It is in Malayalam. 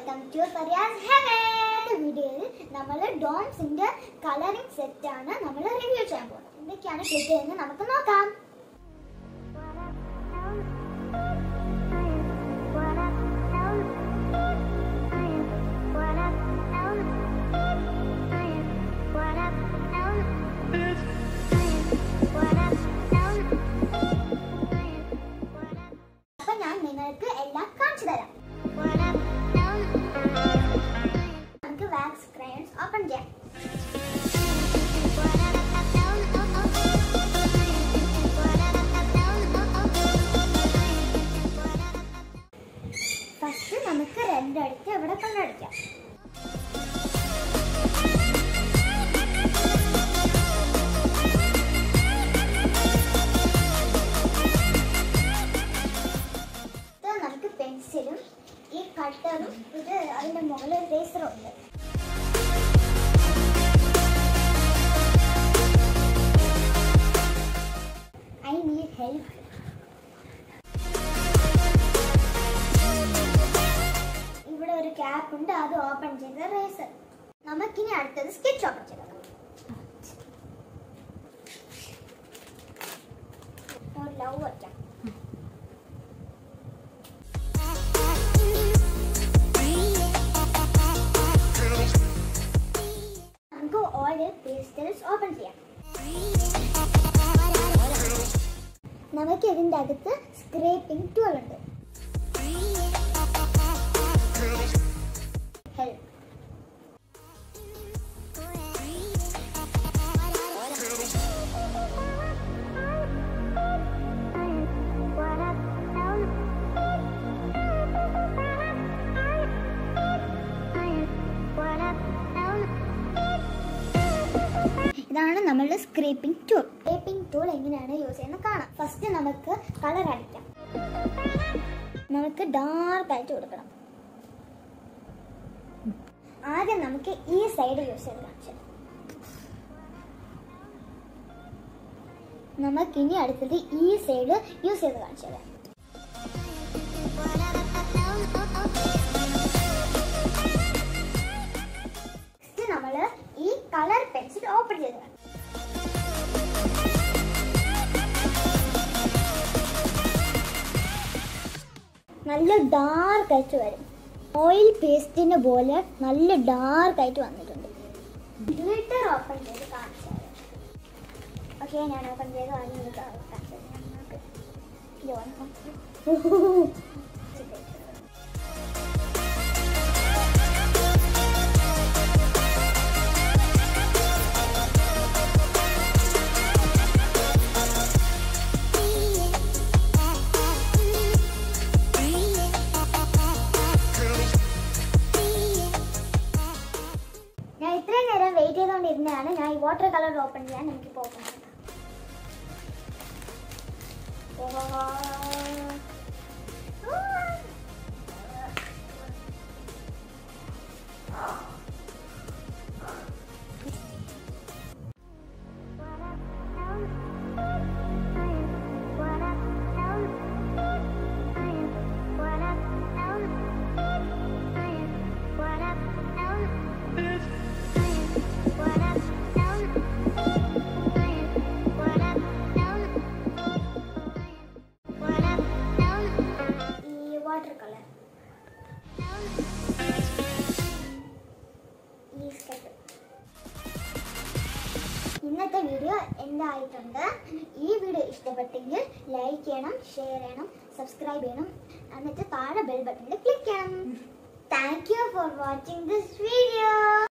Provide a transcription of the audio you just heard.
വെൽക്കം ടു ഫറിയാസ് ഹെവൻ വീഡിയോയിൽ നമ്മൾ ഡോംസിന്റെ കളറിംഗ് സെറ്റ് ആണ് നമ്മൾ റിവ്യൂ ചെയ്യാൻ പോകുന്നത് എന്തൊക്കെയാണ് ക്ലിക്ക് ചെയ്യുന്നത് നമുക്ക് നോക്കാം അപ്പൊ ഞാൻ നിങ്ങൾക്ക് എല്ലാം കാണിച്ചു തരാം നമുക്ക് വാക്സ് ക്രയോൺസ് ഓപ്പൺ ചെയ്യാം ഫസ്റ്റ് നമുക്ക് രണ്ടടുത്ത് ഇവിടെ കൊണ്ടടിക്കാം ഇത് നമുക്ക് പെൻസിലും ഈ കട്ടറും ഇത് അതിന്റെ മുകളിൽ റേസറും ഉണ്ട് ഐ നീഡ് ഹെൽപ്പ് ഇവിടെ ഒരു ക്യാപ്പ് ഉണ്ട് അത് ഓപ്പൺ ചെയ്ത റേസർ നമുക്കിനി അടുത്തത് സ്കെച്ച് ഓപ്പൺ ചെയ്യണം ഒരു ലവ് വയ്ക്കാം നമുക്ക് ഓയിൽ പേസ്റ്റൽസ് ഓപ്പൺ ചെയ്യാം നമുക്ക് ഇതിന്റെ അകത്ത് സ്ക്രേപ്പിംഗ് ടൂൾ ഉണ്ട് ഹെൽപ്പ് ഇതാണ് നമ്മളുടെ സ്ക്രേപ്പിംഗ് ടൂൾ സ്ക്രേപ്പിംഗ് ടൂൾ എങ്ങനെയാണ് യൂസ് ചെയ്യുന്നത് കാണാം ഫസ്റ്റ് നമുക്ക് കളർ അടിക്കാം നമുക്ക് ഡാർക്ക് ആയിട്ട് കൊടുക്കണം ആദ്യം നമുക്ക് ഈ സൈഡ് യൂസ് ചെയ്ത് കാണിച്ചു നമുക്കിനി അടുത്തത് ഈ സൈഡ് യൂസ് ചെയ്ത് കാണിച്ചു തരാം നെക്സ്റ്റ് നമ്മൾ ഈ കളർ പെൻസിൽ ഓപ്പൺ ചെയ്ത് കാണാം നല്ല ഡാർക്ക് ആയിട്ട് വരും ഓയിൽ പേസ്റ്റിന് പോലെ നല്ല ഡാർക്ക് ആയിട്ട് വന്നിട്ടുണ്ട് ഗ്ലിറ്റർ ഓപ്പൺ ചെയ്ത് കാണിച്ചു ഓക്കെ ഞാൻ ഓപ്പൺ ചെയ്ത് ആദ്യം നിങ്ങൾക്ക് കാണിച്ചു തരാം. നമുക്ക് ഇത് വന്നു. ഞാൻ ഇത്രയും നേരം വെയിറ്റ് ചെയ്തുകൊണ്ടിരുന്നതാണ് ഞാൻ ഈ വാട്ടർ കളർ ഓപ്പൺ ചെയ്യാൻ എനിക്ക് പോകുന്നത് ഈ വാട്ടർ കളർ ഈ സ്കെച്ച് ഇന്നത്തെ വീഡിയോ എന്തായിട്ടുണ്ട് ഈ വീഡിയോ ഇഷ്ടപ്പെട്ടെങ്കിൽ ലൈക്ക് ചെയ്യണം ഷെയർ ചെയ്യണം സബ്സ്ക്രൈബ് ചെയ്യണം എന്നിട്ട് താഴെ ബെൽ ബട്ടണിൽ ക്ലിക്ക് ചെയ്യണം thank you for watching this video